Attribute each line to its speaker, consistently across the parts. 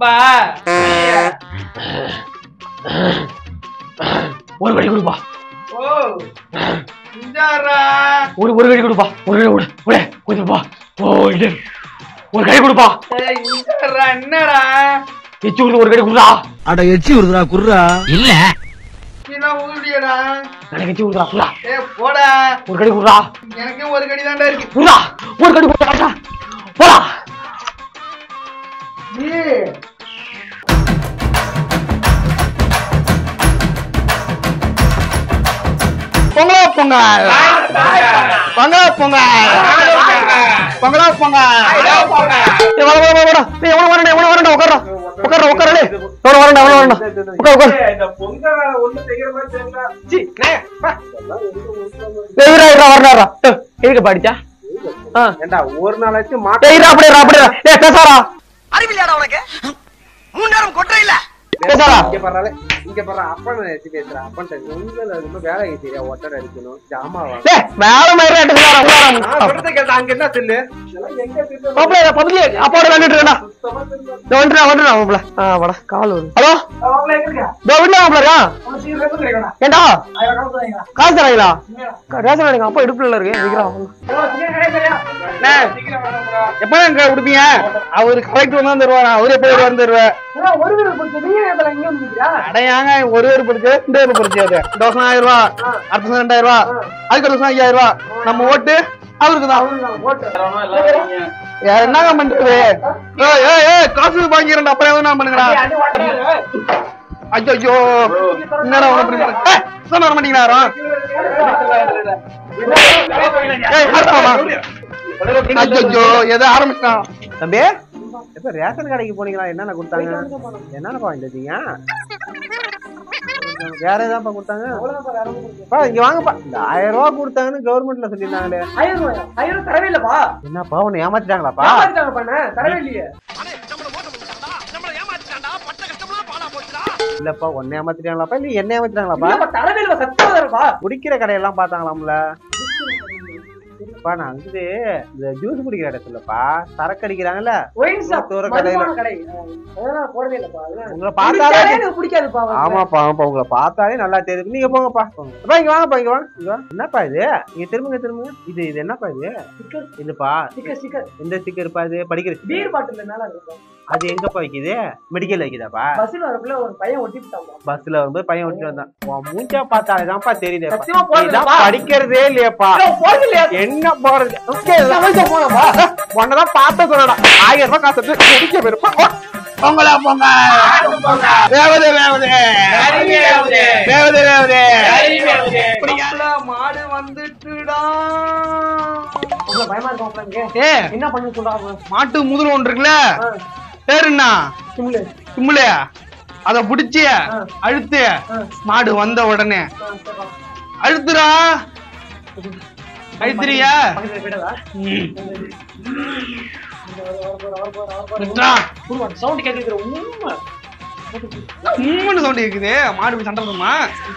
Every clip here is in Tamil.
Speaker 1: அப்பா
Speaker 2: ஒரு கடி கொடுப்பா
Speaker 1: ஓ இந்தாரா
Speaker 2: ஒரு ஒரு கடி கொடுப்பா ஒரு கடி கொடு கொடு கொடுப்பா ஓ இது ஒரு கடி கொடுப்பா
Speaker 1: ஏய் இந்தாரா என்னடா
Speaker 2: எச்சு கொடுத்து ஒரு கடி கொடுடா
Speaker 3: அட எச்சி வருதுடா குர்ரா
Speaker 4: இல்ல
Speaker 1: நீதான் ஊதியடா
Speaker 2: எனக்கு எச்சு கொடுடா குடா
Speaker 1: ஏ போடா
Speaker 2: ஒரு கடி கொடுடா
Speaker 1: எனக்கு ஒரு கடி தான்டா இருக்கு
Speaker 2: குடா ஒரு கடி கொடுடா போடா
Speaker 1: ஏய்
Speaker 2: பொங்கலா பொங்கல் பொங்கலா பொங்கல் பொங்கலா பொங்கல் ஏய், வர, வர, வர, வர. ஏய், எவனோ வரேன்டா, எவனோ வரேன்டா, உட்கார்றா. உட்கார்றா, உட்கார்றா, டேய். எவனோ வரேன்டா, எவனோ வரேன்டா. உட்கார், உட்கார். ஏய், இருடா, இருடா, வரேன்டா, இருடா. ஏய், எதுக்கு படிச்சா ஆ.
Speaker 5: ஏண்டா ஒரு நாளாச்சும்
Speaker 2: ஏய், இருடா, அப்படியே இருடா, அப்படியே இருடா. ஏய், பேசாதடா.
Speaker 4: அறிவில்லையாடா உனக்கு மூணு நேரம் கொட்டுற இல்ல
Speaker 2: பேசாதடா.
Speaker 5: இங்க பரவாயில்ல இங்க பரவ அப்பன் நினைச்சு பேசுறேன் அப்பன் உங்களை ரொம்ப வேலைக்கு தெரியா ஒட்டர் அடிக்கணும் ஜாமா வாங்க
Speaker 2: டேய், மேல மயிரை எடுத்து வாடா, உள்ளாரா.
Speaker 5: நான் சொல்றதை கேட்டா அங்க என்ன சொல்லு இதெல்லாம் எங்க திட்டு
Speaker 2: மாப்பிள்ளை, இதை பக்கத்துலயே அப்பாவோட விளையாண்டுட்டு இருக்கேன்டா.
Speaker 5: சுத்தமா திரும்ப
Speaker 2: இதோ வந்துடுறா, வந்துடுறா, மாப்பிள்ளை. ஆ, வாடா, கால் வருது. ஹலோ
Speaker 1: அவங்களே இருக்கா
Speaker 2: இதோ வீட்டுல மாப்பிள்ளை இருக்கான்.
Speaker 1: உனக்கு சீக்கிரம் எப்படி இருக்கணும்
Speaker 2: ஏண்டா
Speaker 1: ஆயிரம் காசு வாங்கிக்கலாம்
Speaker 2: காசு தராங்களா ரேஷன் அடிங்க அப்பா இடுப்புல இருக்கு சீக்கிரம்
Speaker 1: சீக்கிரம் கிடையாது சரியா
Speaker 2: அண்ணே.
Speaker 1: சீக்கிரம் வரணும்டா
Speaker 2: எப்ப எங்க கொடுப்பீங்க அவரு கரெக்ட் வந்து தருவாரா அவரு எப்ப வந்து தருவார்
Speaker 1: ஏன்னா ஒரு வீடு கொடுத்து நீங்க எதுல இங்க வந்துக்கிறா
Speaker 2: அடையாங்க ஒரு பேர் பிடிச்சது ரெண்டு பேர் பிடிச்சது இந்த வருஷம் ஆயிரம் ரூபா அடுத்த வருஷம் ரெண்டாயிரம் ரூபா அதுக்கு அடுத்த வருஷம் ஐயாயிரம் ரூபா நம்ம ஓட்டு அவருக்கு தான் யார் என்னங்க பண்றது ஏய் ஏய் ஏய் காசு வாங்கிக்கிறேன் அப்புறம் எதுவும் நான் பண்ணுங்கடா ஐயோ ஐயோ என்னடா உனக்கு இப்படி பண்ண- ஏய், சும்மா வர மாட்டீங்களா யாரும் ஏய் ஆரம்பமா. ஐயோ ஏதோ ஆரம்பிச்சிட்டான் தம்பி
Speaker 5: எப்ப ரேஷன் கடைக்கு போனீங்களா என்னென்ன கொடுத்தாங்க என்னென்னப்பா வாங்கிட்டீங்க வேற ஏதான்ப்பா கொடுத்தாங்க பா இங்க வாங்கப்பா இந்த ஆயிரம் ரூபாய் கொடுத்தாங்கன்னு கவர்மெண்ட்ல சொல்லியிருந்தாங்களே
Speaker 1: ஆயிரம் ரூபாயா ஆயிரம் தரவே இல்லப்பா
Speaker 5: என்னப்பா உன்னை ஏமாத்திட்டாங்களாப்பா
Speaker 1: ஏமாத்திட்டாங்க பண்ண தரவே இல்லையே
Speaker 4: நம்மள ஏமாத்திட்டான்டா பட்ட கஷ்டம்லாம் பாலா போச்சுடா
Speaker 5: இல்லப்பா உன்னை ஏமாத்திட்டாங்களாப்பா இல்ல என்ன ஏமாத்திட்டாங்களாப்பா
Speaker 1: இல்லப்பா தரவே இல்ல சத்தியமா தரப்பா
Speaker 5: குடிக்கிற கடையெல்லாம் பார்த்தாங்களாம்ல பா நான் வந்து இந்த ஜூஸ் குடிக்கிற இடத்துலப்பா சரக்கு அடிக்கிறாங்கல்ல
Speaker 1: ஒயின் ஷாப்
Speaker 5: தூர கடையில.
Speaker 1: மதுபான கடை அதெல்லாம் போடவே இல்லப்பா அதெல்லாம்
Speaker 5: உங்களை பார்த்தாலே
Speaker 1: குடிச்சாலே எனக்கு பிடிக்காதுப்பா அவனுக்கு.
Speaker 5: ஆமாப்பா ஆமாப்பா உங்களை பார்த்தாலே நல்லா தெரியுது நீங்க போங்கப்பா போங்க. அப்பா இங்க வாங்கப்பா இங்க வாங்க இங்க வாங்க. என்னப்பா இது இங்க திரும்புங்க திரும்புங்க இது இது என்னப்பா இது
Speaker 1: Sticker,
Speaker 5: இதுப்பா
Speaker 1: sticker, sticker.
Speaker 5: எந்த ஸ்டிக்கர்ப்பா இது படிக்கிற sticker.
Speaker 1: பீர் பாட்டில் மேல இருக்குப்பா
Speaker 5: அது எங்கப்பா வைக்குது மெடிக்கல் வைக்குதாப்பா
Speaker 1: பஸ்ல வரப்புல ஒரு பையன் ஒட்டிவிட்டாப்பா
Speaker 5: பஸ்ல வரும்போது பையன் ஓட்டிட்டு வந்தான் உன் மூஞ்சா பார்த்தாலே தான்ப்பா தெரியுது
Speaker 1: சத்தியமா போடலப்பா.
Speaker 5: இதான் படிக்கிறதே இல்லையாப்பா
Speaker 1: போறது இல்லையா
Speaker 5: என்ன போறது ஓகே, சமைக்க போனப்பா உன்னதான் பார்த்த சொல்லடா ஆயிரம் ரூபாய் காசு எடுத்து குடிக்க போயிருப்பா
Speaker 2: பொங்கலா பொங்க வேவது வேவது வேவது வேவது
Speaker 1: மாப்பிள, மாடு வந்துட்டுடா உங்களை பயமா இருக்கும் இங்க
Speaker 2: ஏ
Speaker 1: என்ன பண்ண சொல்றாங்க
Speaker 2: மாட்டு முதுகு ஒன்று இருக்குல்ல பேரு என்ன
Speaker 1: சிம்லு
Speaker 2: கும்பல அத புடிச்சு அழுத்து மாடு வந்த உடனே அழுத்துறா அழுத்துறியா
Speaker 1: பக்கத்துல போயிடாதா
Speaker 2: விட்றா.
Speaker 1: சவுண்ட் கேட்கிற உண்மை
Speaker 2: உம்முன்னு சவுண்ட் கேக்குது மாடு போய் சண்டை போடுமா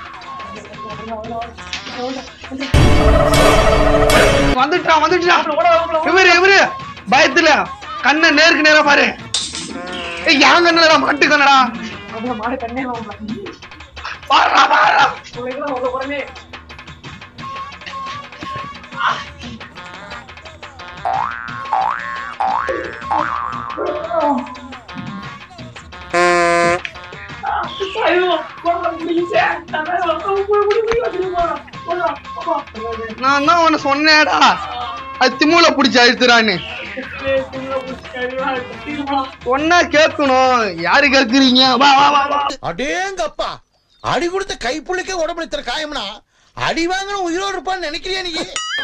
Speaker 2: வந்துட்டான் வந்துட்டான் இவரு இவரு பயத்துல கண்ணை நேருக்கு நேரா பாரு ஏய் என் கண்ணடா மாட்டு கண்ணடா
Speaker 1: மாப்பிள, மாடு கண்ணே மாப்பிள.
Speaker 2: பாடுறா பாடுறா
Speaker 1: உங்களுக்கெல்லாம் உங்க உடனே ஐயோ, குழந்தை முடிஞ்சுச்சே. நான் வேற ஒருத்தன் போய் முடி முடி வச்சிருக்கோம். போடா, அப்பா.
Speaker 2: நான் தான் உன்னை சொன்னேடா அது திமுல புடிச்சு அழுத்துறான்னு
Speaker 1: ஏய், திமிலை பிடிச்சி கறிவா, கத்திருமா.
Speaker 2: ஒன்னா கேட்கணும் யாரு கேக்குறீங்க வா வா வா வா
Speaker 4: அடேங்கப்பா அடி கொடுத்த கைப்புள்ளிக்கே உடம்புல இத்தனை காயம்னா அடி வாங்கின உயிரோடு இருப்பான்னு நினைக்கிறியா நீ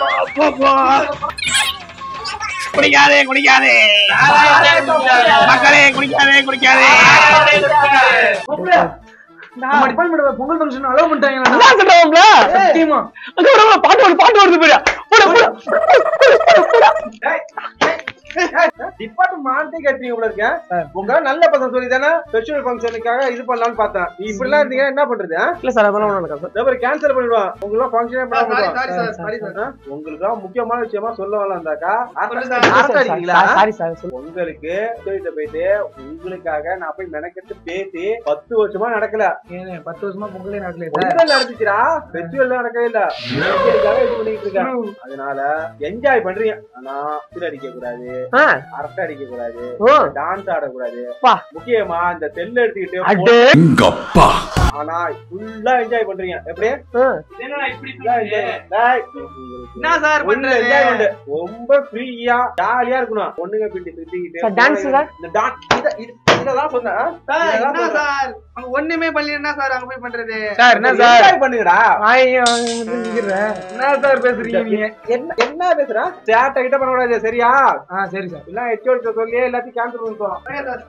Speaker 2: குடிக்காதே குடிக்காதே மக்களே குடிக்காதே குடிக்காதே
Speaker 1: மாப்பிள, நான் appointment ல பொங்கல் ஃபங்க்ஷன் அலோவ் பண்ணிட்டாங்க
Speaker 2: என்ன சொல்றவங்கள
Speaker 1: சத்தியமா
Speaker 2: பாட்டு வருது பாட்டு வருது போயிடா போடா போடா
Speaker 5: டிபார்ட்மெண்ட் மாண்டே கேட்டீங்க உள்ள இருக்கேன் உங்க நல்ல பசங்க சொல்லி தானே ஃபெஸ்டிவல் ஃபங்க்ஷனுக்காக இது பண்ணலாம்னு பார்த்தேன் நீ இப்படி எல்லாம் இருந்தீங்கன்னா என்ன பண்றது ஆ?
Speaker 2: இல்ல சார் அதெல்லாம் ஒண்ணும் நடக்காது
Speaker 5: இதோ கேன்சல் பண்ணிடுவான் உங்களுக்கு ஃபங்க்ஷனே
Speaker 1: சாரி
Speaker 5: பண்ண
Speaker 1: சார் சாரி சார்
Speaker 5: உங்களுக்கு முக்கியமான விஷயமா சொல்ல வரலாம்டாக்கா
Speaker 1: சொல்லு
Speaker 5: அரட்டை
Speaker 1: சார்.
Speaker 5: அரட்டை அடிக்கிறீங்களா
Speaker 2: சாரி சார் சொல்லு
Speaker 5: உங்களுக்கு கிட்ட போயிட்டு உங்களுக்காக நான் போய் மெனக்கெட்டு பேசி பத்து வருஷமா நடக்கல
Speaker 1: ஏங்க, பத்து வருஷமா பொங்கலே நடக்கலையே சார்
Speaker 5: பொங்கல் நடந்துச்சுடா ஃபெஸ்டிவல் நடக்கவே இல்ல உங்களுக்காக இது பண்ணிட்டு இருக்கேன் அதனால என்ஜாய் பண்றீங்க ஆனா திரு அடிக்க கூடாது
Speaker 2: ஆ.
Speaker 5: அரட்டை அடிக்க கூடாது
Speaker 2: ஓ
Speaker 5: டான்ஸ் ஆடக்கூடாது
Speaker 2: பா.
Speaker 5: முக்கியமா இந்த செல் எடுத்துக்கிட்டு
Speaker 2: அடே
Speaker 5: ஆனா ஃபுல்லா என்ஜாய் பண்றீங்க எப்படி
Speaker 2: ஆ.
Speaker 1: என்னடா இப்படி
Speaker 5: Full ஆ enjoy. டேய், உங்களுக்கு
Speaker 1: என்ன சார்
Speaker 5: full
Speaker 1: பண்றது
Speaker 5: enjoyment. ரொம்ப ஃப்ரீயா ஜாலியா இருக்கணும் பொண்ணுங்க பிடி சுத்திக்கிட்டு
Speaker 2: சார், dance சார்?
Speaker 5: இந்த டான்ஸ் இத இது- இதெல்லாம் சொன்னேன் ஆ?
Speaker 1: சார்
Speaker 5: இதெல்லாம்
Speaker 1: என்ன
Speaker 5: சொன்னேன்.
Speaker 1: சார் அங்க ஒண்ணுமே பண்ணல என்ன சார் அங்க போய் பண்றது
Speaker 2: சார் என்ன சார்
Speaker 5: enjoy பண்ணுங்கடா
Speaker 2: ஐயோ நிக்கிறேன்
Speaker 1: என்ன சார் பேசுறீங்க நீங்க
Speaker 5: என்ன என்ன பேசுற சேட்டை கிட்ட பண்ணக்கூடாது சரியா
Speaker 1: ஆ சரி சார்
Speaker 5: எல்லாம் ஹெச்ஓடி சொல்லி எல்லாத்தையும் கேன்சல் பண்ணிட்டோம்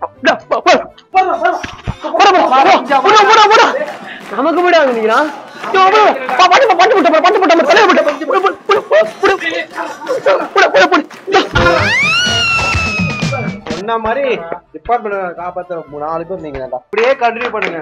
Speaker 2: நமக்கு விட நிக்கிறான் பாட்டு பாட்டு போட்ட பாட்டு போட்ட தலைய போட்ட
Speaker 5: சொன்ன மாதிரி டிபார்ட்மெண்ட் காப்பாத்துற மூணு நாலு பேர் நீங்க அப்படியே கண்டினியூ பண்ணுங்க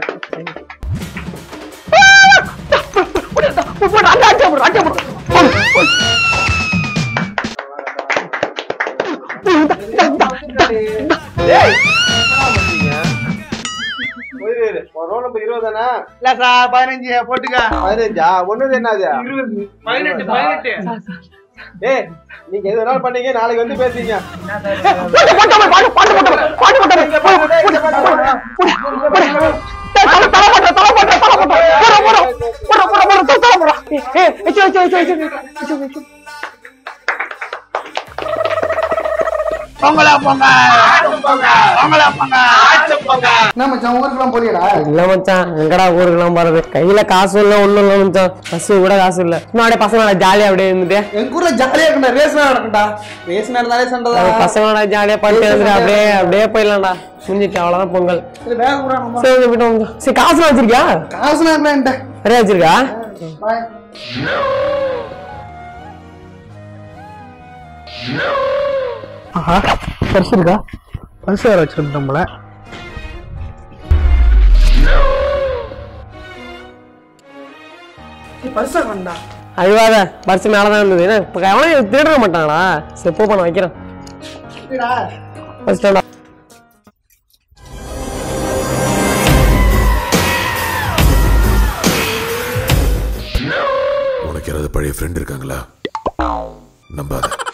Speaker 5: டேய், என்னடா பண்றீங்க? போயிரு, இரு. உன் roll number இருபது தானே?
Speaker 1: இல்ல சார் பதினஞ்சு போட்டுக்க
Speaker 5: பதினஞ்சா? ஒண்ணுது என்னது?
Speaker 1: இருபது பதினெட்டு பதினெட்டு
Speaker 5: டேய், நீங்க எது வேணாலும் பண்ணீங்க நாளைக்கு வந்து பேசுறீங்க
Speaker 2: என்ன மச்சான் ஊருக்குலாம் போலியடா
Speaker 6: இல்ல மச்சான் எங்கடா ஊருக்குலாம் போறது கையில காசு இல்ல ஒண்ணும் இல்ல மச்சான் பஸ் கூட காசு இல்ல சும்மா அப்படியே பசங்களோட ஜாலியா அப்படியே இருந்துட்டு
Speaker 2: எங்க ஊர்ல ஜாலியா இருக்கணும் ரேஸ் நடக்கட்டா ரேஸ் நடந்தாலே சண்டை தான்
Speaker 6: பசங்களோட ஜாலியா பண்ணிட்டு வந்துட்டு அப்படியே அப்படியே போயிடலாம்டா முடிஞ்சிட்டு அவ்வளவுதான் பொங்கல்
Speaker 2: சரி பேக கூட நம்ம
Speaker 6: சரி போயிட்டு வாங்க. சரி காசு வச்சிருக்கியா
Speaker 2: காசு நான்
Speaker 6: நிறைய வச்சிருக்கா
Speaker 2: பாய் ஆஹா பர்ஸ் இருக்கா பர்ஸ் வேற வச்சிருந்தோம்ல பர்ஸா கொண்டா
Speaker 6: அழுவாத பர்ஸ் மேலதான் இருந்தது என்ன இப்ப எவனும் திருட மாட்டாங்களா சரி போ பண்ண வைக்கிறேன் ஃபர்ஸ்ட் ஸ்டாண்டா
Speaker 7: உனக்கு யாராவது பழைய ஃப்ரெண்ட் இருக்காங்களா நம்பாத